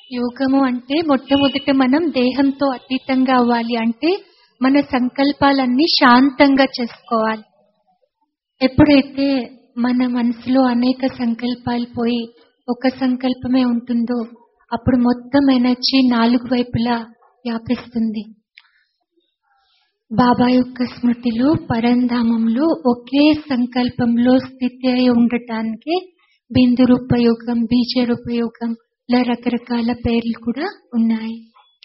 యోగము అంటే మొట్టమొదట మనం దేహంతో అతీతంగా అవ్వాలి అంటే మన సంకల్పాలన్నీ శాంతంగా చేసుకోవాలి ఎప్పుడైతే మన మనసులో అనేక సంకల్పాలు పోయి ఒక సంకల్పమే ఉంటుందో అప్పుడు మొత్తం ఎనర్జీ నాలుగు వైపులా వ్యాపిస్తుంది బాబా యొక్క స్మృతిలో పరంధామంలో ఒకే సంకల్పంలో స్థితి అయి ఉండటానికి బిందు రూపయోగం బీజ రూపయోగం ఇలా రకరకాల పేర్లు కూడా ఉన్నాయి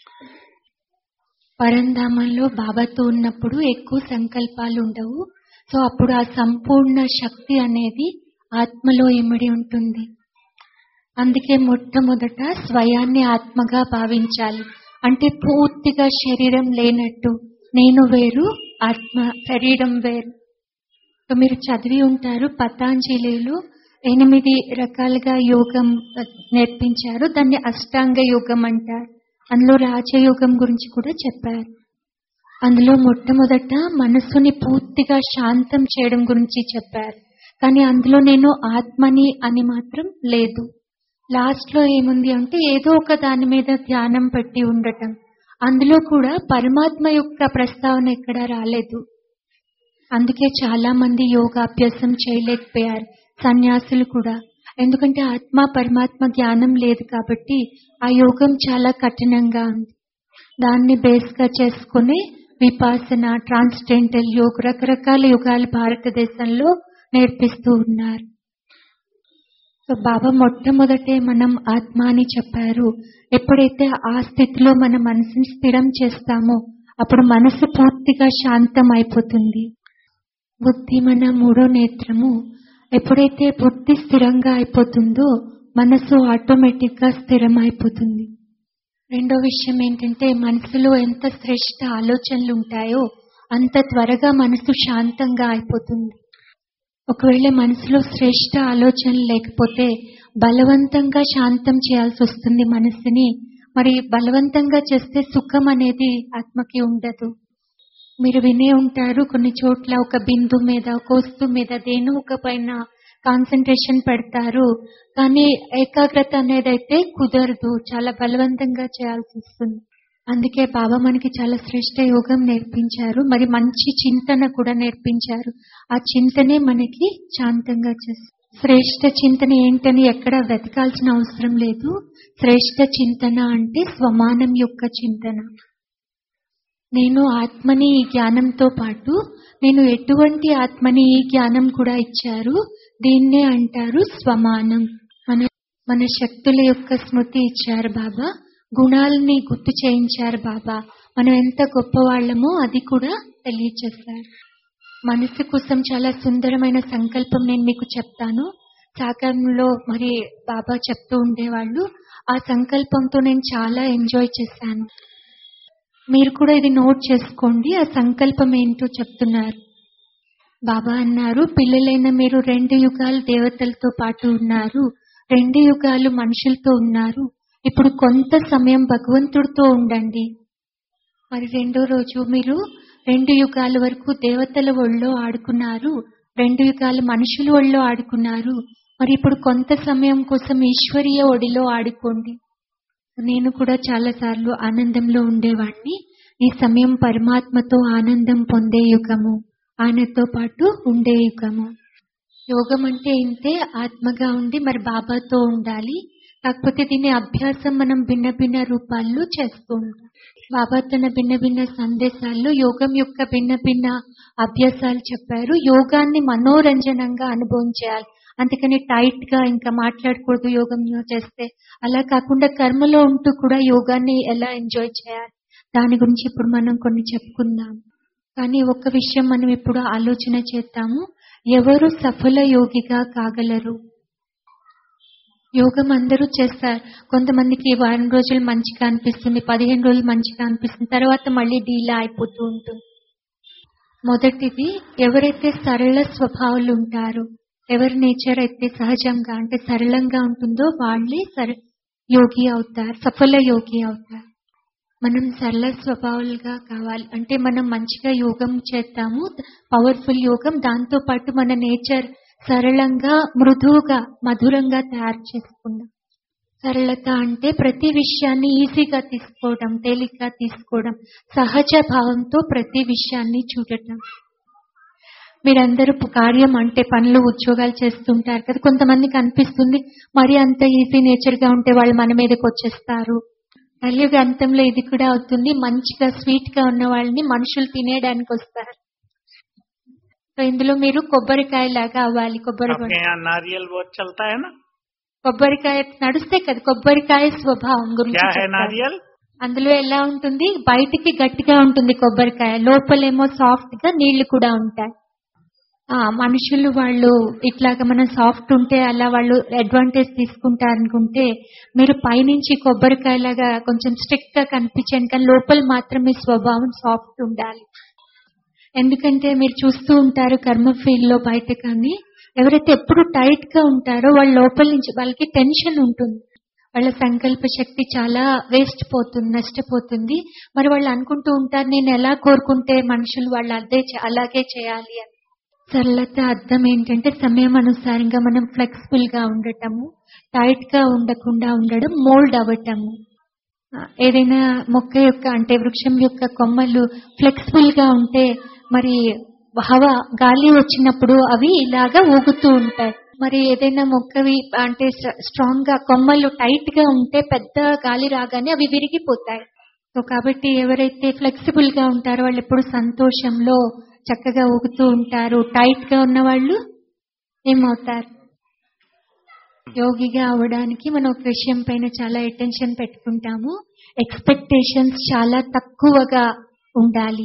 పరంధామంలో బాబాతో ఉన్నప్పుడు ఎక్కువ సంకల్పాలు ఉండవు సో అప్పుడు ఆ సంపూర్ణ శక్తి అనేది ఆత్మలో ఇమిడి ఉంటుంది అందుకే మొట్టమొదట స్వయాన్ని ఆత్మగా భావించాలి అంటే పూర్తిగా శరీరం లేనట్టు నేను వేరు ఆత్మ శరీరం వేరు సో మీరు చదివి ఉంటారు పతాంజలిలో ఎనిమిది రకాలుగా యోగం నేర్పించారు దాన్ని అష్టాంగ యోగం అంటారు అందులో రాజయోగం గురించి కూడా చెప్పారు అందులో మొట్టమొదట మనస్సుని పూర్తిగా శాంతం చేయడం గురించి చెప్పారు కానీ అందులో నేను ఆత్మని అని మాత్రం లేదు లాస్ట్ లో ఏముంది అంటే ఏదో ఒక దాని మీద ధ్యానం పెట్టి ఉండటం అందులో కూడా పరమాత్మ యొక్క ప్రస్తావన ఎక్కడ రాలేదు అందుకే చాలా మంది యోగాభ్యాసం చేయలేకపోయారు సన్యాసులు కూడా ఎందుకంటే ఆత్మ పరమాత్మ జ్ఞానం లేదు కాబట్టి ఆ యోగం చాలా కఠినంగా ఉంది దాన్ని బేస్ గా చేసుకుని విపాసన ట్రాన్స్డెంటల్ యోగ రకరకాల యోగాలు భారతదేశంలో నేర్పిస్తూ ఉన్నారు సో బాబా మొట్టమొదటే మనం ఆత్మ అని చెప్పారు ఎప్పుడైతే ఆ స్థితిలో మన మనసుని స్థిరం చేస్తామో అప్పుడు మనసు పూర్తిగా శాంతం అయిపోతుంది బుద్ధి మన మూడో నేత్రము ఎప్పుడైతే బుద్ధి స్థిరంగా అయిపోతుందో మనసు ఆటోమేటిక్ గా స్థిరం అయిపోతుంది రెండో విషయం ఏంటంటే మనసులో ఎంత శ్రేష్ట ఆలోచనలు ఉంటాయో అంత త్వరగా మనసు శాంతంగా అయిపోతుంది ఒకవేళ మనసులో శ్రేష్ట ఆలోచనలు లేకపోతే బలవంతంగా శాంతం చేయాల్సి వస్తుంది మనసుని మరి బలవంతంగా చేస్తే సుఖం అనేది ఆత్మకి ఉండదు మీరు వినే ఉంటారు కొన్ని చోట్ల ఒక బిందు మీద ఒక వస్తువు మీద దేనో ఒక పైన కాన్సన్ట్రేషన్ పెడతారు కానీ ఏకాగ్రత అనేది అయితే కుదరదు చాలా బలవంతంగా చేయాల్సి వస్తుంది అందుకే బాబా మనకి చాలా శ్రేష్ట యోగం నేర్పించారు మరి మంచి చింతన కూడా నేర్పించారు ఆ చింతనే మనకి శాంతంగా చేస్తుంది శ్రేష్ట చింతన ఏంటని ఎక్కడ వెతకాల్సిన అవసరం లేదు శ్రేష్ట చింతన అంటే స్వమానం యొక్క చింతన నేను ఆత్మని ఈ జ్ఞానంతో పాటు నేను ఎటువంటి ఆత్మని ఈ జ్ఞానం కూడా ఇచ్చారు దీన్నే అంటారు స్వమానం మన మన శక్తుల యొక్క స్మృతి ఇచ్చారు బాబా గుణాలని గుర్తు చేయించారు బాబా మనం ఎంత గొప్పవాళ్ళమో అది కూడా తెలియచేశారు మనసు కోసం చాలా సుందరమైన సంకల్పం నేను మీకు చెప్తాను సాకారంలో మరి బాబా చెప్తూ ఉండేవాళ్ళు ఆ సంకల్పంతో నేను చాలా ఎంజాయ్ చేశాను మీరు కూడా ఇది నోట్ చేసుకోండి ఆ సంకల్పం ఏంటో చెప్తున్నారు బాబా అన్నారు పిల్లలైన మీరు రెండు యుగాలు దేవతలతో పాటు ఉన్నారు రెండు యుగాలు మనుషులతో ఉన్నారు ఇప్పుడు కొంత సమయం భగవంతుడితో ఉండండి మరి రెండో రోజు మీరు రెండు యుగాల వరకు దేవతల ఒళ్ళో ఆడుకున్నారు రెండు యుగాలు మనుషుల ఒళ్ళో ఆడుకున్నారు మరి ఇప్పుడు కొంత సమయం కోసం ఈశ్వరీయ ఒడిలో ఆడుకోండి నేను కూడా చాలా సార్లు ఆనందంలో ఉండేవాడిని ఈ సమయం పరమాత్మతో ఆనందం పొందే యుగము ఆయనతో పాటు ఉండే యుగము యోగం అంటే ఇంతే ఆత్మగా ఉండి మరి బాబాతో ఉండాలి కాకపోతే దీని అభ్యాసం మనం భిన్న భిన్న రూపాల్లో చేస్తూ ఉంటాం బాబా తన భిన్న భిన్న సందేశాల్లో యోగం యొక్క భిన్న భిన్న అభ్యాసాలు చెప్పారు యోగాన్ని మనోరంజనంగా అనుభవించాలి అందుకని టైట్ గా ఇంకా మాట్లాడకూడదు యోగం చేస్తే అలా కాకుండా కర్మలో ఉంటూ కూడా యోగాన్ని ఎలా ఎంజాయ్ చేయాలి దాని గురించి ఇప్పుడు మనం కొన్ని చెప్పుకుందాం కానీ ఒక విషయం మనం ఇప్పుడు ఆలోచన చేద్దాము ఎవరు సఫల యోగిగా కాగలరు యోగం అందరూ చేస్తారు కొంతమందికి వారం రోజులు మంచిగా అనిపిస్తుంది పదిహేను రోజులు మంచిగా అనిపిస్తుంది తర్వాత మళ్ళీ డీలా అయిపోతూ ఉంటుంది మొదటిది ఎవరైతే సరళ స్వభావాలు ఉంటారో ఎవరి నేచర్ అయితే సహజంగా అంటే సరళంగా ఉంటుందో వాళ్ళే సర యోగి అవుతారు సఫల యోగి అవుతారు మనం సరళ స్వభావాలుగా కావాలి అంటే మనం మంచిగా యోగం చేద్దాము పవర్ఫుల్ యోగం దాంతో పాటు మన నేచర్ సరళంగా మృదువుగా మధురంగా తయారు చేసుకుందాం సరళత అంటే ప్రతి విషయాన్ని ఈజీగా తీసుకోవడం తేలిగ్గా తీసుకోవడం సహజ భావంతో ప్రతి విషయాన్ని చూడటం మీరందరూ కార్యం అంటే పనులు ఉద్యోగాలు చేస్తుంటారు కదా కొంతమందికి అనిపిస్తుంది మరి అంత ఈజీ నేచర్ గా ఉంటే వాళ్ళు మన మీదకి వచ్చేస్తారు కలియుగ అంతంలో ఇది కూడా అవుతుంది మంచిగా స్వీట్ గా ఉన్న వాళ్ళని మనుషులు తినేయడానికి వస్తారు సో ఇందులో మీరు కొబ్బరికాయ లాగా అవ్వాలి కొబ్బరి आपके यहाँ नारियल बहुत चलता है ना కొబ్బరికాయ నడుస్తే కదా కొబ్బరికాయ స్వభావం గురించి क्या है చెప్తారు. नारियल అందులో ఎలా ఉంటుంది బయటికి గట్టిగా ఉంటుంది కొబ్బరికాయ లోపలేమో సాఫ్ట్ గా నీళ్లు కూడా ఉంటాయి ఆ మనుషులు వాళ్ళు ఇట్లాగా మనం సాఫ్ట్ ఉంటే అలా వాళ్ళు అడ్వాంటేజ్ తీసుకుంటారనుకుంటే మీరు పైనుంచి కొబ్బరికాయలాగా కొంచెం స్ట్రిక్ట్ గా కనిపించండి కానీ లోపల మాత్రం మీ స్వభావం సాఫ్ట్ ఉండాలి ఎందుకంటే మీరు చూస్తూ ఉంటారు కర్మ ఫీల్డ్ లో బయట కానీ ఎవరైతే ఎప్పుడు టైట్ గా ఉంటారో వాళ్ళ లోపల నుంచి వాళ్ళకి టెన్షన్ ఉంటుంది వాళ్ళ సంకల్ప శక్తి చాలా వేస్ట్ పోతుంది నష్టపోతుంది మరి వాళ్ళు అనుకుంటూ ఉంటారు నేను ఎలా కోరుకుంటే మనుషులు వాళ్ళు అదే చే- అలాగే చేయాలి అని సరళత అర్థం ఏంటంటే సమయం అనుసారంగా మనం ఫ్లెక్సిబుల్ గా ఉండటము టైట్ గా ఉండకుండా ఉండడం మోల్డ్ అవ్వటము ఆ, ఏదైనా మొక్క యొక్క అంటే వృక్షం యొక్క కొమ్మలు ఫ్లెక్సిబుల్ గా ఉంటే మరి హవా గాలి వచ్చినప్పుడు అవి ఇలాగా ఊగుతూ ఉంటాయి మరి ఏదైనా మొక్కవి అంటే స్ట్రాంగ్ గా కొమ్మలు టైట్ గా ఉంటే పెద్ద గాలి రాగానే అవి విరిగిపోతాయి సో కాబట్టి ఎవరైతే ఫ్లెక్సిబుల్ గా ఉంటారో వాళ్ళు ఎప్పుడు సంతోషంలో చక్కగా ఊగుతూ ఉంటారు టైట్ గా ఉన్న వాళ్ళు ఏమవుతారు యోగిగా అవడానికి మనం ఒక విషయం పైన చాలా అటెన్షన్ పెట్టుకుంటాము ఎక్స్పెక్టేషన్స్ చాలా తక్కువగా ఉండాలి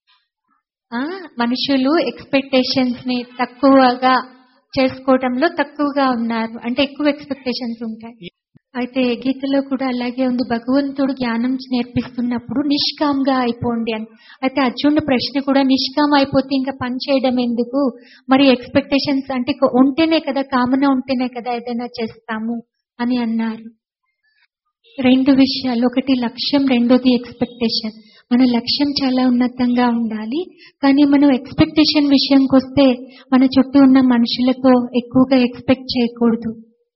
ఆ మనుషులు ఎక్స్పెక్టేషన్స్ ని తక్కువగా చేసుకోవడంలో తక్కువగా ఉన్నారు అంటే ఎక్కువ ఎక్స్పెక్టేషన్స్ ఉంటాయి అయితే గీతలో కూడా అలాగే ఉంది భగవంతుడు జ్ఞానం నేర్పిస్తున్నప్పుడు నిష్కామ్గా అయిపోండి అని అయితే అర్జునుడి ప్రశ్న కూడా నిష్కామ్ అయిపోతే ఇంకా పని చేయడం ఎందుకు మరి ఎక్స్పెక్టేషన్స్ అంటే కొ- ఉంటేనే కదా కామన ఉంటేనే కదా ఏదైనా చేస్తాము అని అన్నారు రెండు విషయాలు ఒకటి లక్ష్యం రెండోది ఎక్స్పెక్టేషన్ మన లక్ష్యం చాలా ఉన్నతంగా ఉండాలి కానీ మనం ఎక్స్పెక్టేషన్ విషయంకి వస్తే మన చుట్టూ ఉన్న మనుషులతో ఎక్కువగా ఎక్స్పెక్ట్ చేయకూడదు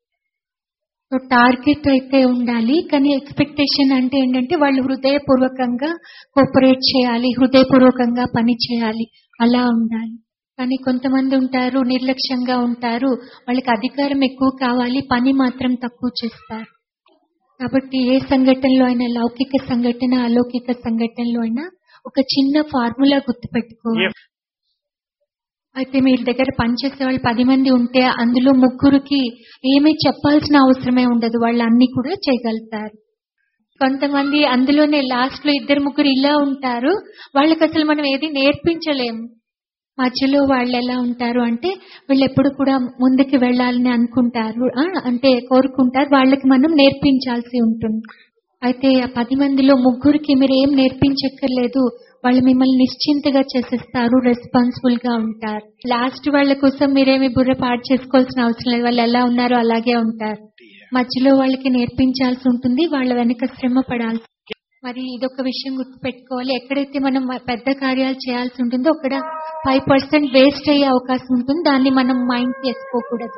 సో టార్గెట్ అయితే ఉండాలి కానీ ఎక్స్పెక్టేషన్ అంటే ఏంటంటే వాళ్ళు హృదయపూర్వకంగా కోఆపరేట్ చేయాలి హృదయపూర్వకంగా పని చేయాలి అలా ఉండాలి కానీ కొంతమంది ఉంటారు నిర్లక్ష్యంగా ఉంటారు వాళ్ళకి అధికారం ఎక్కువ కావాలి పని మాత్రం తక్కువ చేస్తారు కాబట్టి ఏ సంఘటనలో అయినా లౌకిక సంఘటన అలౌకిక సంఘటనలో అయినా ఒక చిన్న ఫార్ములా గుర్తుపెట్టుకోవాలి ये అయితే మీ దగ్గర పనిచేసే వాళ్ళు పది మంది ఉంటే అందులో ముగ్గురికి ఏమీ చెప్పాల్సిన అవసరమే ఉండదు వాళ్ళు అన్ని కూడా చేయగలుగుతారు కొంతమంది అందులోనే లాస్ట్ లో ఇద్దరు ముగ్గురు ఇలా ఉంటారు వాళ్ళకి అసలు మనం ఏది నేర్పించలేము మధ్యలో వాళ్ళు ఎలా ఉంటారు అంటే వీళ్ళు ఎప్పుడు కూడా ముందుకు వెళ్ళాలని అనుకుంటారు ఆ, అంటే కోరుకుంటారు వాళ్ళకి మనం నేర్పించాల్సి ఉంటుంది అయితే ఆ పది మందిలో ముగ్గురికి మీరు ఏం నేర్పించక్కర్లేదు వాళ్ళు మిమ్మల్ని నిశ్చింతగా చేసేస్తారు రెస్పాన్సిబుల్ గా ఉంటారు లాస్ట్ వాళ్ళ కోసం మీరేమి బుర్ర పాడు చేసుకోవాల్సిన అవసరం లేదు వాళ్ళు ఎలా ఉన్నారో అలాగే ఉంటారు మధ్యలో వాళ్ళకి నేర్పించాల్సి ఉంటుంది వాళ్ళ వెనక శ్రమ పడాల్సి మరి ఇదొక విషయం గుర్తుపెట్టుకోవాలి ఎక్కడైతే మనం పెద్ద కార్యాలు చేయాల్సి ఉంటుందో అక్కడ ఫైవ్ పర్సెంట్ వేస్ట్ అయ్యే అవకాశం ఉంటుంది దాన్ని మనం మైండ్ చేసుకోకూడదు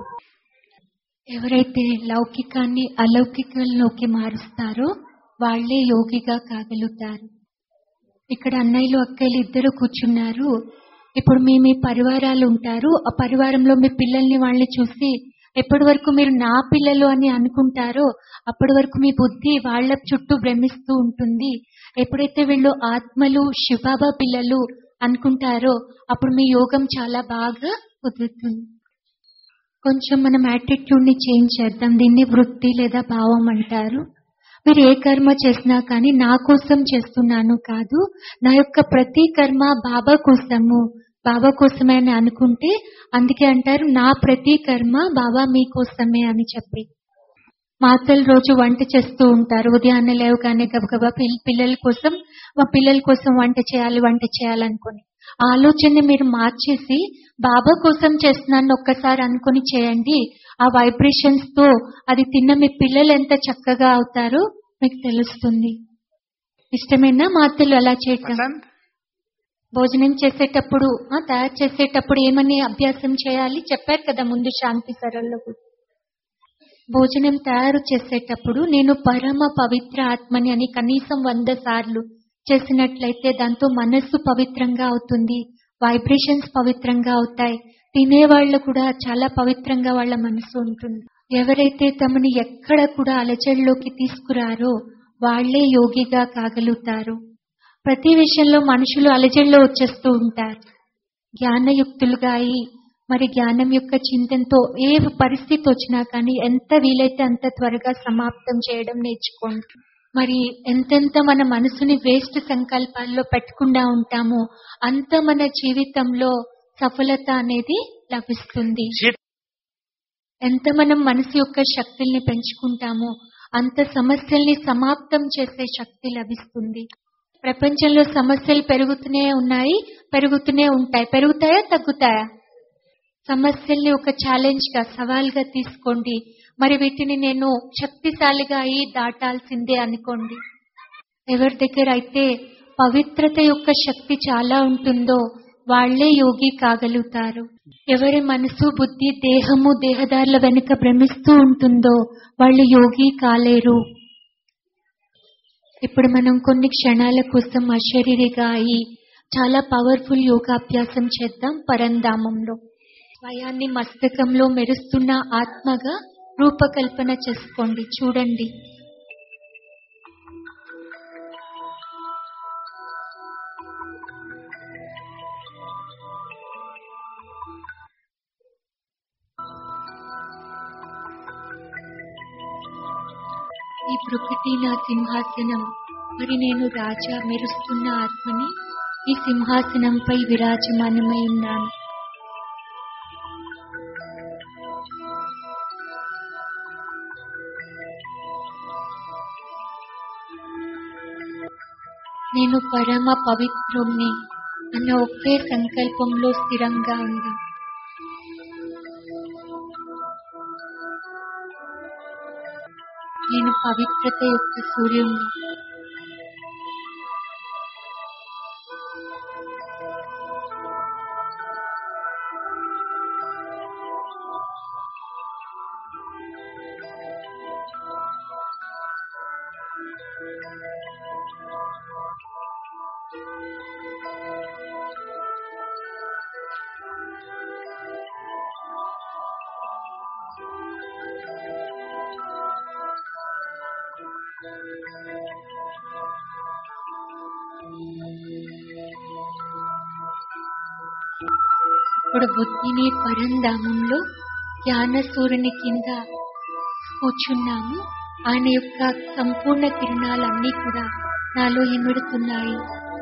ఎవరైతే లౌకికాన్ని అలౌకికంలోకి మారుస్తారో వాళ్లే యోగిగా కాగలుగుతారు ఇక్కడ అన్నయ్యలు అక్కయ్యలు ఇద్దరు కూర్చున్నారు ఇప్పుడు మీ మీ పరివారాలు ఉంటారు ఆ పరివారంలో మీ పిల్లల్ని వాళ్ళని చూసి ఎప్పటి వరకు మీరు నా పిల్లలు అని అనుకుంటారో అప్పటి వరకు మీ బుద్ధి వాళ్ళ చుట్టూ భ్రమిస్తూ ఉంటుంది ఎప్పుడైతే వీళ్ళు ఆత్మలు శివబాబా పిల్లలు అనుకుంటారో అప్పుడు మీ యోగం చాలా బాగా కుదురుతుంది కొంచెం మనం యాటిట్యూడ్ ని చేంజ్ చేద్దాం దీన్ని వృత్తి లేదా భావం అంటారు మీరు ఏ కర్మ చేసినా కానీ నా కోసం చేస్తున్నాను కాదు నా యొక్క ప్రతి కర్మ బాబా కోసము బాబా కోసమే అని అనుకుంటే అందుకే అంటారు నా ప్రతి కర్మ బాబా మీకోసమే అని చెప్పి మాతలు రోజు వంట చేస్తూ ఉంటారు ఉదయాన్నే లేవగానే గబగబా పిల్- పిల్లల కోసం మా పిల్లల కోసం వంట చేయాలి వంట చేయాలనుకుని ఆ ఆలోచనని మీరు మార్చేసి బాబా కోసం చేస్తున్నాను ఒక్కసారి అనుకుని చేయండి ఆ వైబ్రేషన్స్ తో అది తిన్న మీ పిల్లలు ఎంత చక్కగా అవుతారో మీకు తెలుస్తుంది ఇష్టమేనా మాతలు అలా చేయటం पसंद భోజనం చేసేటప్పుడు ఆ, తయారు చేసేటప్పుడు ఏమని అభ్యాసం చేయాలి చెప్పారు కదా ముందు శాంతి సరళలో కూడా భోజనం తయారు చేసేటప్పుడు నేను పరమ పవిత్ర ఆత్మని అని కనీసం వంద సార్లు చేసినట్లయితే దాంతో మనస్సు పవిత్రంగా అవుతుంది వైబ్రేషన్స్ పవిత్రంగా అవుతాయి తినేవాళ్ళు కూడా చాలా పవిత్రంగా వాళ్ళ మనసు ఉంటుంది ఎవరైతే తమని ఎక్కడ కూడా అలజడిలోకి తీసుకురారో వాళ్లే యోగిగా కాగలుగుతారు ప్రతి విషయంలో మనుషులు అలజడిలో వచ్చేస్తూ ఉంటారు జ్ఞానయుక్తులుగా అయి మరి జ్ఞానం యొక్క చింతనతో ఏ పరిస్థితి వచ్చినా కానీ ఎంత వీలైతే అంత త్వరగా సమాప్తం చేయడం నేర్చుకోండి మరి ఎంతెంత మన మనసుని వేస్ట్ సంకల్పాల్లో పెట్టకుండా ఉంటామో అంత మన జీవితంలో సఫలత అనేది లభిస్తుంది Sit. ఎంత మనం మనసు యొక్క శక్తుల్ని పెంచుకుంటామో అంత సమస్యల్ని సమాప్తం చేసే శక్తి లభిస్తుంది ప్రపంచంలో సమస్యలు పెరుగుతూనే ఉన్నాయి పెరుగుతూనే ఉంటాయి పెరుగుతాయా తగ్గుతాయా సమస్యల్ని ఒక ఛాలెంజ్ గా సవాల్గా తీసుకోండి మరి వీటిని నేను శక్తిశాలిగా అయి దాటాల్సిందే అనుకోండి ఎవరి దగ్గర అయితే పవిత్రత యొక్క శక్తి చాలా ఉంటుందో వాళ్లే యోగి కాగలుగుతారు ఎవరి మనసు బుద్ధి దేహము దేహదారుల వెనుక భ్రమిస్తూ ఉంటుందో వాళ్ళు యోగి కాలేరు ఇప్పుడు మనం కొన్ని క్షణాల కోసం అశరీరిగా అయి చాలా పవర్ఫుల్ యోగాభ్యాసం చేద్దాం పరంధామంలో స్వయాన్ని మస్తకంలో మెరుస్తున్న ఆత్మగా రూపకల్పన చేసుకోండి చూడండి ఈ ప్రకృతి నా సింహాసనం మరి నేను రాజా మెరుస్తున్న ఆత్మని ఈ సింహాసనంపై విరాజమానమై ఉన్నాను నేను పరమ పవిత్రుణ్ణి అన్న ఒకే సంకల్పంలో స్థిరంగా ఉంది నేను పవిత్రత యొక్క సూర్యుణ్ణి ఇప్పుడు బుద్ధిని పరంధామంలో జ్ఞాన సూర్యుని కింద కూర్చున్నాము ఆయన యొక్క సంపూర్ణ కిరణాలన్నీ కూడా నాలో ఇమిడుతున్నాయి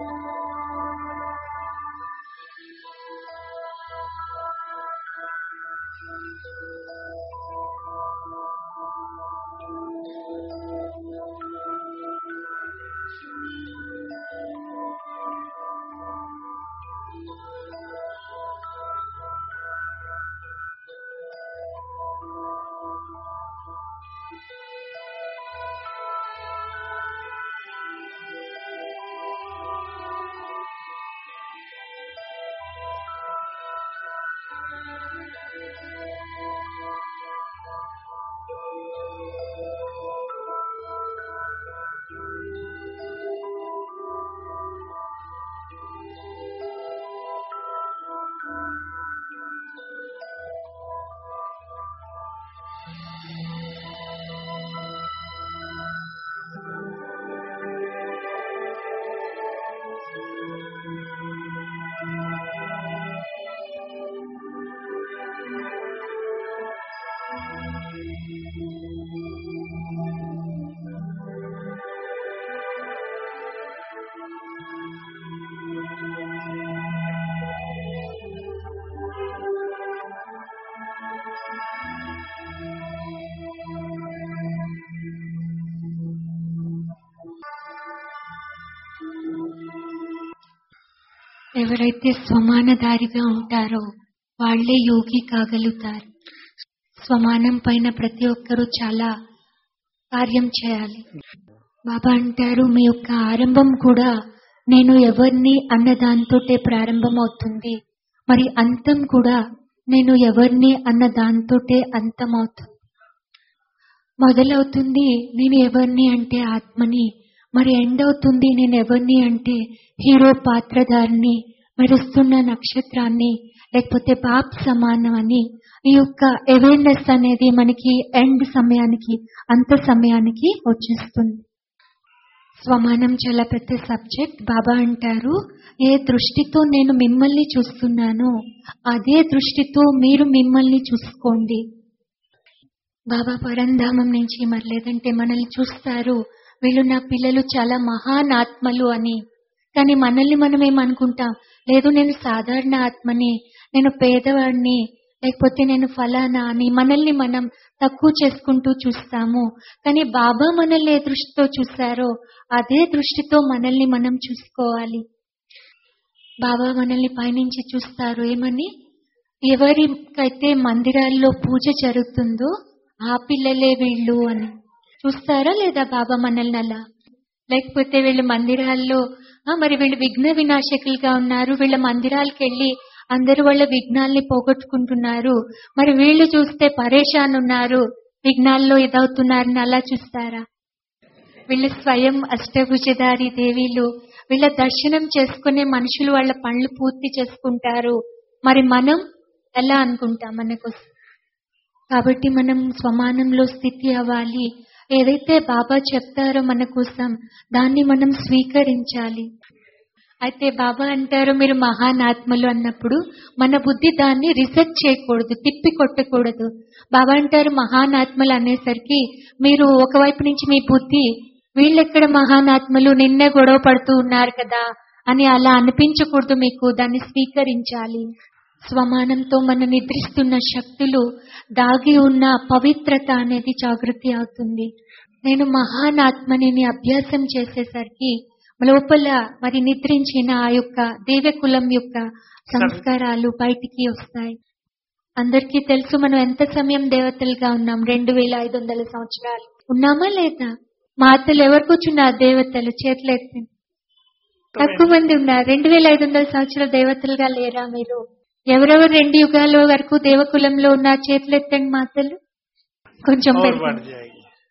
ఎవరైతే స్వమానదారిగా ఉంటారో వాళ్లే యోగి కాగలుగుతారు స్వమానం పైన ప్రతి ఒక్కరూ చాలా కార్యం చేయాలి బాబా అంటారు మీ యొక్క ఆరంభం కూడా నేను ఎవరిని అన్న దాంతోటే ప్రారంభం అవుతుంది మరి అంతం కూడా నేను ఎవరిని అన్న దాంతోటే అంతం అవుతుంది మొదలవుతుంది నేను ఎవరిని అంటే ఆత్మని మరి ఎండ్ అవుతుంది నేను ఎవరిని అంటే హీరో పాత్రధారిని మెరుస్తున్న నక్షత్రాన్ని లేకపోతే బాప్ సమానం అని ఈ యొక్క అవేర్నెస్ అనేది మనకి ఎండ్ సమయానికి అంత సమయానికి వచ్చేస్తుంది స్వమానం చాలా పెద్ద సబ్జెక్ట్ బాబా అంటారు ఏ దృష్టితో నేను మిమ్మల్ని చూస్తున్నానో అదే దృష్టితో మీరు మిమ్మల్ని చూసుకోండి బాబా పరంధామం నుంచి మరి లేదంటే మనల్ని చూస్తారు వీళ్ళు నా పిల్లలు చాలా మహాన్ ఆత్మలు అని కానీ మనల్ని మనం ఏమనుకుంటాం లేదు నేను సాధారణ ఆత్మని నేను పేదవాడిని లేకపోతే నేను ఫలానా అని మనల్ని మనం తక్కువ చేసుకుంటూ చూస్తాము కానీ బాబా మనల్ని ఏ దృష్టితో చూస్తారో అదే దృష్టితో మనల్ని మనం చూసుకోవాలి బాబా మనల్ని పైనుంచి చూస్తారు ఏమని ఎవరికైతే మందిరాల్లో పూజ జరుగుతుందో ఆ పిల్లలే వీళ్ళు అని చూస్తారా లేదా బాబా మనల్ని అలా లేకపోతే వీళ్ళు మందిరాల్లో "ఆ, మరి వీళ్ళు విఘ్న వినాశకులుగా ఉన్నారు వీళ్ళ మందిరాలకు వెళ్ళి అందరూ వాళ్ళ విఘ్నాల్ని పోగొట్టుకుంటున్నారు మరి వీళ్ళు చూస్తే పరేషాన్ ఉన్నారు విఘ్నాల్లో ఇదవుతున్నారని అలా చూస్తారా వీళ్ళు స్వయం అష్టభుజధారి దేవీలు వీళ్ళ దర్శనం చేసుకునే మనుషులు వాళ్ళ పనులు పూర్తి చేసుకుంటారు మరి మనం ఎలా అనుకుంటాం మనకు కాబట్టి మనం స్వమానంలో స్థితి అవ్వాలి ఏదైతే బాబా చెప్తారో మన కోసం దాన్ని మనం స్వీకరించాలి అయితే బాబా అంటారు మీరు మహానాత్మలు అన్నప్పుడు మన బుద్ధి దాన్ని రిజెక్ట్ చేయకూడదు తిప్పి కొట్టకూడదు బాబా అంటారు మహానాత్మలు అనేసరికి మీరు ఒకవైపు నుంచి మీ బుద్ధి వీళ్ళెక్కడ మహానాత్మలు నిన్నే గొడవ పడుతూ ఉన్నారు కదా అని అలా అనిపించకూడదు మీకు దాన్ని స్వీకరించాలి స్వమానంతో మన నిద్రిస్తున్న శక్తులు దాగి ఉన్న పవిత్రత అనేది జాగృతి అవుతుంది నేను మహానాత్మని అభ్యాసం చేసేసరికి లోపల మరి నిద్రించిన ఆ యొక్క దేవకులం యొక్క సంస్కారాలు బయటికి వస్తాయి అందరికీ తెలుసు మనం ఎంత సమయం దేవతలుగా ఉన్నాం రెండు వేల ఐదు వందల సంవత్సరాలు ఉన్నామా లేదా మాతలు ఎవరు కూర్చున్నారు దేవతలు చేతులు ఎత్తి తక్కువ మంది ఉన్నారు రెండు వేల ఐదు వందల సంవత్సరాల దేవతలుగా లేరా మీరు ఎవరెవరు రెండు యుగాల వరకు దేవకులంలో ఉన్న చేతులు ఎత్తండి మాతలు కొంచెం और పెద్ద बढ़ जाएगी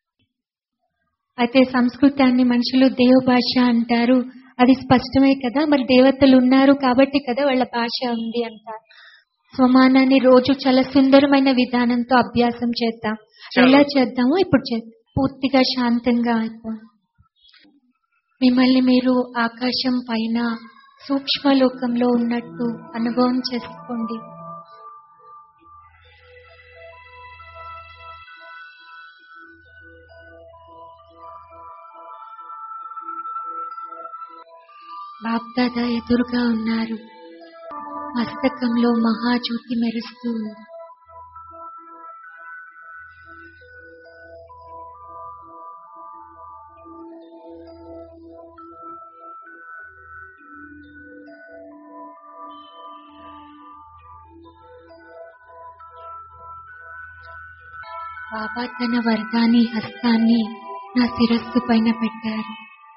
అయితే సంస్కృతాన్ని మనుషులు దేవ భాష అంటారు అది స్పష్టమే కదా మరి దేవతలు ఉన్నారు కాబట్టి కదా వాళ్ళ భాష ఉంది అంటారు స్వమానాన్ని రోజు చాలా సుందరమైన విధానంతో అభ్యాసం చేద్దాం చాలా. ఎలా చేద్దామో ఇప్పుడు చేద్దాం పూర్తిగా శాంతంగా అయిపోయి మిమ్మల్ని మీరు ఆకాశం పైన సూక్ష్మ లోకంలో ఉన్నట్టు అనుభవం చేసుకోండి బాప్దాదా ఎదురుగా ఉన్నారు మస్తకంలో మహాజ్యోతి మెరుస్తూ ఉంది బాబా తన వరదాని హస్తాన్ని నా శిరస్సు పైన పెట్టారు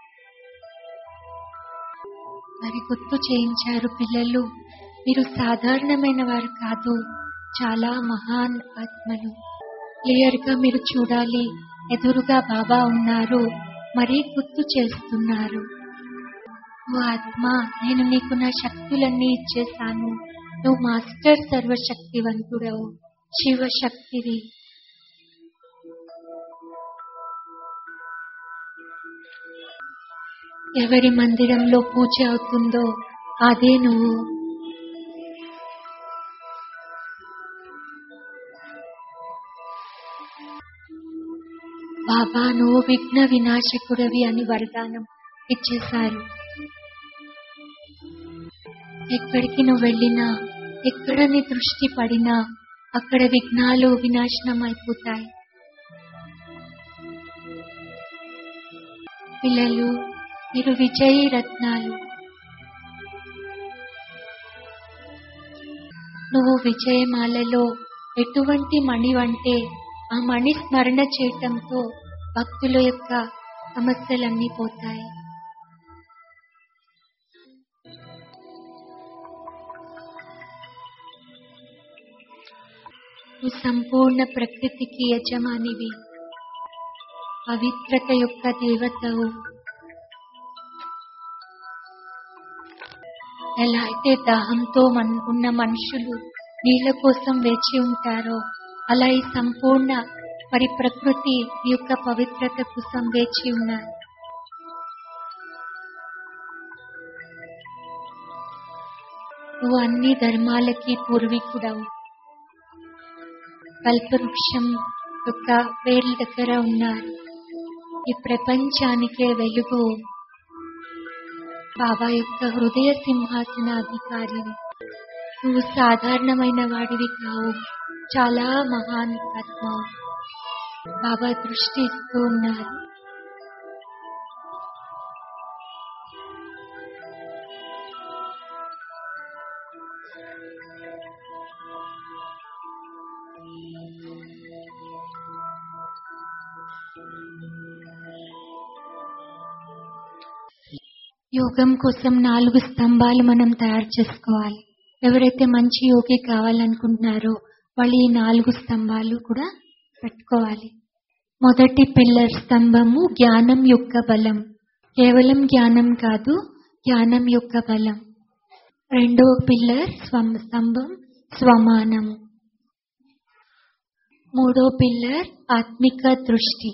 మరి గుర్తు చేయించారు పిల్లలు మీరు సాధారణమైన వారు కాదు చాలా మహాన్ ఆత్మలు క్లియర్ గా మీరు చూడాలి ఎదురుగా బాబా ఉన్నారు మరీ గుర్తు చేస్తున్నారు ఓ ఆత్మ నేను నీకు నా శక్తులన్నీ ఇచ్చేశాను నువ్వు మాస్టర్ సర్వశక్తివంతుడవు శివశక్తివి ఎవరి మందిరంలో పూజ అవుతుందో అదే నువ్వు బాబా నువ్వు విఘ్న వినాశకుడవి అని వరదానం ఇచ్చేశారు ఎక్కడికి నువ్వు వెళ్ళినా ఎక్కడ నీ దృష్టి పడినా అక్కడ విఘ్నాలు వినాశనం అయిపోతాయి పిల్లలు మీరు విజయీ రత్నాలు నువ్వు విజయమాలలో ఎటువంటి మణివంటే ఆ మణి స్మరణ చేయటంతో భక్తుల యొక్క సమస్యలన్నీ పోతాయి నువ్వు సంపూర్ణ ప్రకృతికి యజమానివి పవిత్రత యొక్క దేవతవు ఎలా అయితే దాహంతో మన్- ఉన్న మనుషులు నీళ్ల కోసం వేచి ఉంటారో అలా ఈ సంపూర్ణ మరి ప్రకృతి ఈ యొక్క పవిత్రత కోసం వేచి ఉన్నారు నువ్వు అన్ని ధర్మాలకి పూర్వీకుడవు కల్పవృక్షం యొక్క వేర్ల దగ్గర ఉన్నారు ఈ ప్రపంచానికే వెలుగు బాబా యొక్క హృదయ సింహాసనాధికారి నువ్వు సాధారణమైన వాడివి కావు చాలా మహాన్ ఆత్మ బాబా దృష్టి ఇస్తూ ఉన్నారు యోగం కోసం నాలుగు స్తంభాలు మనం తయారు చేసుకోవాలి ఎవరైతే మంచి యోగి కావాలనుకుంటున్నారో వాళ్ళు ఈ నాలుగు స్తంభాలు కూడా పెట్టుకోవాలి మొదటి పిల్లర్ స్తంభము జ్ఞానం యొక్క బలం కేవలం జ్ఞానం కాదు జ్ఞానం యొక్క బలం రెండో పిల్లర్ స్వం స్తంభం స్వమానము మూడో పిల్లర్ ఆత్మిక దృష్టి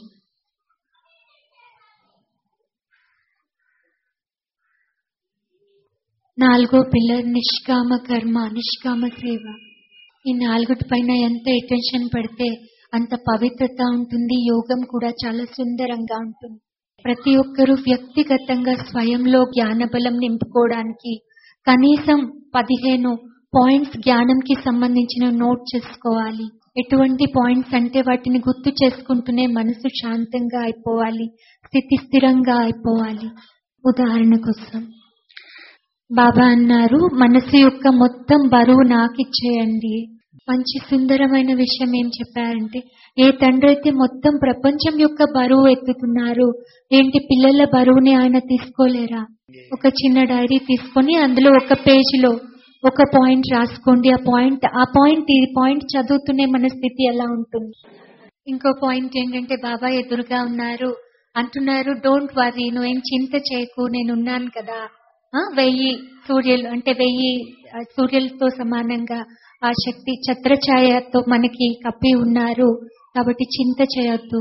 నాలుగో పిల్లర్ నిష్కామ కర్మ నిష్కామ సేవ ఈ నాలుగుటి పైన ఎంత అటెన్షన్ పెడితే అంత పవిత్రత ఉంటుంది యోగం కూడా చాలా సుందరంగా ఉంటుంది ప్రతి ఒక్కరూ వ్యక్తిగతంగా స్వయంలో జ్ఞానబలం నింపుకోవడానికి కనీసం పదిహేను పాయింట్స్ జ్ఞానంకి సంబంధించిన నోట్ చేసుకోవాలి ఎటువంటి పాయింట్స్ అంటే వాటిని గుర్తు చేసుకుంటూనే మనసు శాంతంగా అయిపోవాలి స్థితి స్థిరంగా అయిపోవాలి ఉదాహరణ కోసం బాబా అన్నారు మనసు యొక్క మొత్తం బరువు నాకిచ్చేయండి మంచి సుందరమైన విషయం ఏం చెప్పారంటే ఏ తండ్రి అయితే మొత్తం ప్రపంచం యొక్క బరువు ఎత్తుతున్నారు ఏంటి పిల్లల బరువుని ఆయన తీసుకోలేరా ఒక చిన్న డైరీ తీసుకొని అందులో ఒక పేజీలో ఒక పాయింట్ రాసుకోండి ఆ పాయింట్ ఆ పాయింట్ ఈ పాయింట్ చదువుతూనే మన స్థితి ఎలా ఉంటుంది ఇంకో పాయింట్ ఏంటంటే బాబా ఎదురుగా ఉన్నారు అంటున్నారు డోంట్ వరీ నువ్వేం చింత చేయకు నేను ఉన్నాను కదా ఆ, వెయ్యి సూర్యులు అంటే వెయ్యి ఆ, సూర్యులతో సమానంగా ఆ శక్తి ఛత్రఛాయతో మనకి కప్పి ఉన్నారు కాబట్టి చింత చేయొద్దు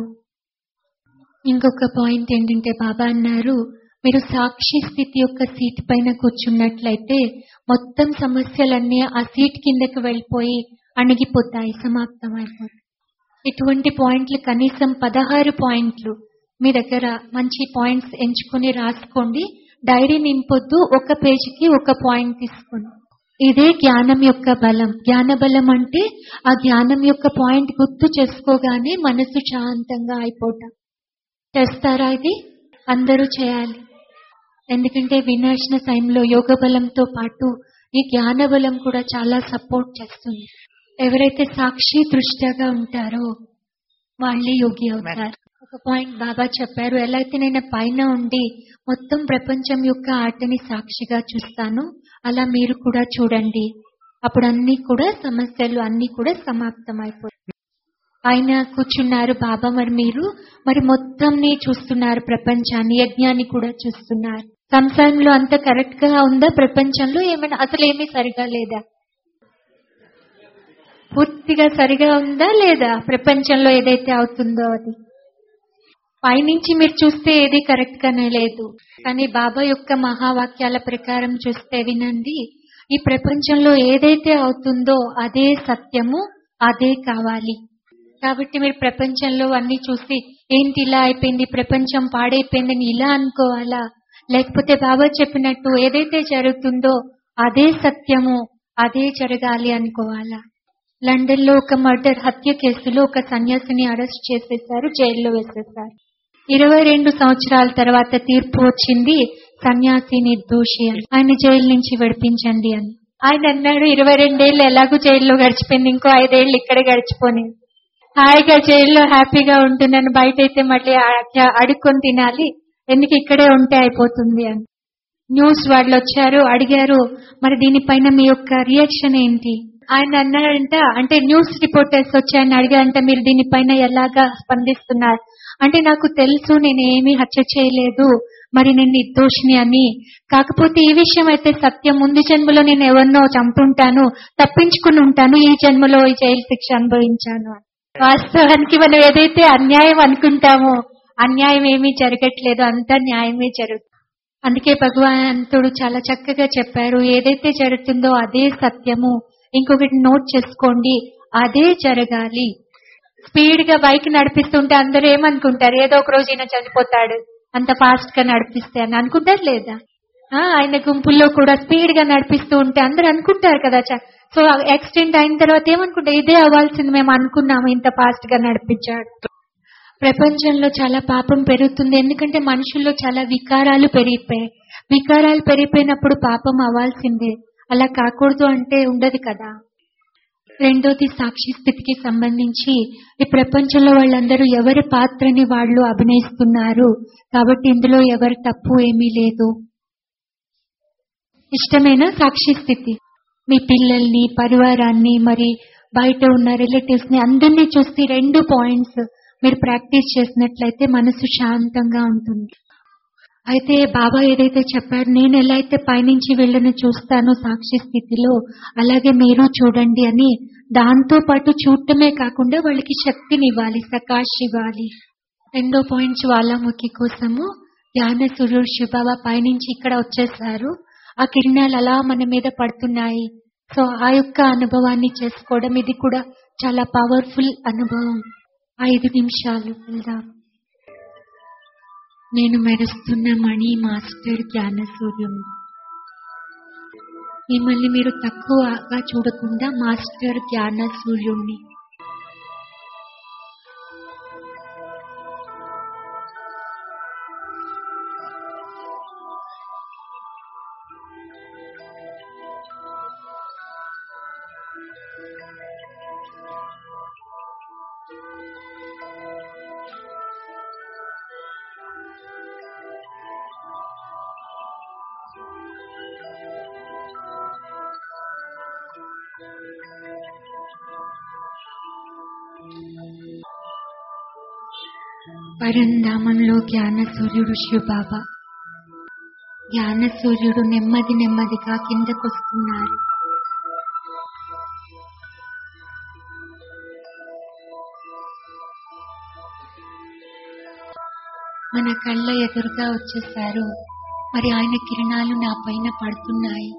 ఇంకొక పాయింట్ ఏంటంటే బాబా అన్నారు మీరు సాక్షి స్థితి యొక్క సీట్ పైన కూర్చున్నట్లయితే మొత్తం సమస్యలన్నీ ఆ సీట్ కిందకి వెళ్ళిపోయి అణిగిపోతాయి సమాప్తం అయిపోతాయి ఇటువంటి పాయింట్లు కనీసం పదహారు పాయింట్లు మీ దగ్గర మంచి పాయింట్స్ ఎంచుకొని రాసుకోండి డైరీ నింపొద్దు ఒక పేజీకి ఒక పాయింట్ తీసుకోండి ఇదే జ్ఞానం యొక్క బలం జ్ఞాన బలం అంటే ఆ జ్ఞానం యొక్క పాయింట్ గుర్తు చేసుకోగానే మనసు శాంతంగా అయిపోవటం చేస్తారా ఇది అందరూ చేయాలి ఎందుకంటే వినాశన టైంలో యోగ బలంతో పాటు ఈ జ్ఞాన బలం కూడా చాలా సపోర్ట్ చేస్తుంది ఎవరైతే సాక్షి దృష్టిగా ఉంటారో వాళ్ళే యోగి అవుతారు ఒక పాయింట్ బాబా చెప్పారు ఎలా అయితే నేను పైన ఉండి మొత్తం ప్రపంచం యొక్క ఆటని సాక్షిగా చూస్తాను అలా మీరు కూడా చూడండి అప్పుడు అన్ని కూడా సమస్యలు అన్ని కూడా సమాప్తం అయిపోతాయి ఆయన కూర్చున్నారు బాబా మరి మీరు మరి మొత్తంని చూస్తున్నారు ప్రపంచాన్ని యజ్ఞాన్ని కూడా చూస్తున్నారు సంసారంలో అంత కరెక్ట్ గా ఉందా ప్రపంచంలో ఏమైనా అసలు ఏమీ సరిగా లేదా పూర్తిగా సరిగా ఉందా లేదా ప్రపంచంలో ఏదైతే అవుతుందో అది పైనుంచి మీరు చూస్తే ఏది కరెక్ట్ గానే లేదు కానీ బాబా యొక్క మహావాక్యాల ప్రకారం చూస్తే వినండి ఈ ప్రపంచంలో ఏదైతే అవుతుందో అదే సత్యము అదే కావాలి కాబట్టి మీరు ప్రపంచంలో అన్ని చూసి ఏంటి ఇలా అయిపోయింది ప్రపంచం పాడైపోయిందని ఇలా అనుకోవాలా లేకపోతే బాబా చెప్పినట్టు ఏదైతే జరుగుతుందో అదే సత్యము అదే జరగాలి అనుకోవాలా లండన్ లో ఒక మర్డర్ హత్య కేసులో ఒక సన్యాసిని అరెస్ట్ చేసేశారు జైల్లో వేసేశారు ఇరవై రెండు సంవత్సరాల తర్వాత తీర్పు వచ్చింది సన్యాసి నిర్దోషి అని ఆయన జైలు నుంచి విడిపించండి అని ఆయన అన్నాడు ఇరవై రెండేళ్లు ఎలాగూ జైల్లో గడిచిపోయింది ఇంకో ఐదేళ్లు ఇక్కడే గడిచిపోని హాయిగా జైల్లో హ్యాపీగా ఉంటున్నాను బయట అయితే మళ్ళీ ఆ- అడుక్కొని తినాలి ఎందుకు ఇక్కడే ఉంటే అయిపోతుంది అని న్యూస్ వాళ్ళు వచ్చారు అడిగారు మరి దీనిపైన మీ యొక్క రియాక్షన్ ఏంటి ఆయన అన్నారంట అంటే న్యూస్ రిపోర్టర్స్ వచ్చి ఆయన అడిగారంట మీరు దీనిపైన ఎలాగా స్పందిస్తున్నారు అంటే నాకు తెలుసు నేను ఏమీ హత్య చేయలేదు మరి నేను నిర్దోషిని అని కాకపోతే ఈ విషయం అయితే సత్యం ముందు జన్మలో నేను ఎవరినో చంపుంటాను తప్పించుకుని ఉంటాను ఈ జన్మలో ఈ జైలు శిక్ష అనుభవించాను వాస్తవానికి మనం ఏదైతే అన్యాయం అనుకుంటామో అన్యాయం ఏమీ జరగట్లేదు అంతా న్యాయమే జరుగుతుంది అందుకే భగవంతుడు చాలా చక్కగా చెప్పారు ఏదైతే జరుగుతుందో అదే సత్యము ఇంకొకటి నోట్ చేసుకోండి అదే జరగాలి స్పీడ్ గా బైక్ నడిపిస్తుంటే అందరూ ఏమనుకుంటారు ఏదో ఒక రోజు ఈయన చనిపోతాడు అంత ఫాస్ట్ గా నడిపిస్తే అని అనుకుంటారు లేదా ఆ, ఆయన గుంపుల్లో కూడా స్పీడ్ గా నడిపిస్తూ ఉంటే అందరూ అనుకుంటారు కదా చ- సో యాక్సిడెంట్ అయిన తర్వాత ఏమనుకుంటారు ఇదే అవ్వాల్సింది మేము అనుకున్నాము ఇంత ఫాస్ట్ గా నడిపించాడు ప్రపంచంలో చాలా పాపం పెరుగుతుంది ఎందుకంటే మనుషుల్లో చాలా వికారాలు పెరిగిపోయాయి వికారాలు పెరిగిపోయినప్పుడు పాపం అవ్వాల్సిందే అలా కాకూడదు అంటే ఉండదు కదా రెండోది సాక్షి స్థితికి సంబంధించి ఈ ప్రపంచంలో వాళ్ళందరూ ఎవరి పాత్రని వాళ్ళు అభినయిస్తున్నారు కాబట్టి ఇందులో ఎవరి తప్పు ఏమీ లేదు ఇష్టమైన సాక్షి స్థితి మీ పిల్లల్ని పరివారాన్ని మరి బయట ఉన్న రిలేటివ్స్ ని అందరినీ చూసి రెండు పాయింట్స్ మీరు ప్రాక్టీస్ చేసినట్లయితే మనసు శాంతంగా ఉంటుంది అయితే బాబా ఏదైతే చెప్పారు నేను ఎలా అయితే పైనుంచి వీళ్ళని చూస్తానో సాక్షి స్థితిలో అలాగే మీరు చూడండి అని దాంతో పాటు చూడటమే కాకుండా వాళ్ళకి శక్తిని ఇవ్వాలి సకాష్ ఇవ్వాలి రెండో పాయింట్ జ్వాలాముఖి కోసము జ్ఞాన సూర్యుడు శివబాబా పైనుంచి ఇక్కడ వచ్చేసారు ఆ కిరణాలు అలా మన మీద పడుతున్నాయి సో ఆ యొక్క అనుభవాన్ని చేసుకోవడం ఇది కూడా చాలా పవర్ఫుల్ అనుభవం ఐదు నిమిషాలు వెళ్దాం నేను మెరుస్తున్న మణి మాస్టర్ జ్ఞాన సూర్యుడు మిమ్మల్ని మీరు తక్కువగా చూడకుండా మాస్టర్ జ్ఞాన సూర్యుణ్ణి పరంధామంలో జ్ఞాన సూర్యుడు శివబాబా జ్ఞాన సూర్యుడు నెమ్మది నెమ్మదిగా కిందకొస్తున్నారు మన కళ్ళ ఎదురుగా వచ్చేసారు మరి ఆయన కిరణాలు నా పైన పడుతున్నాయి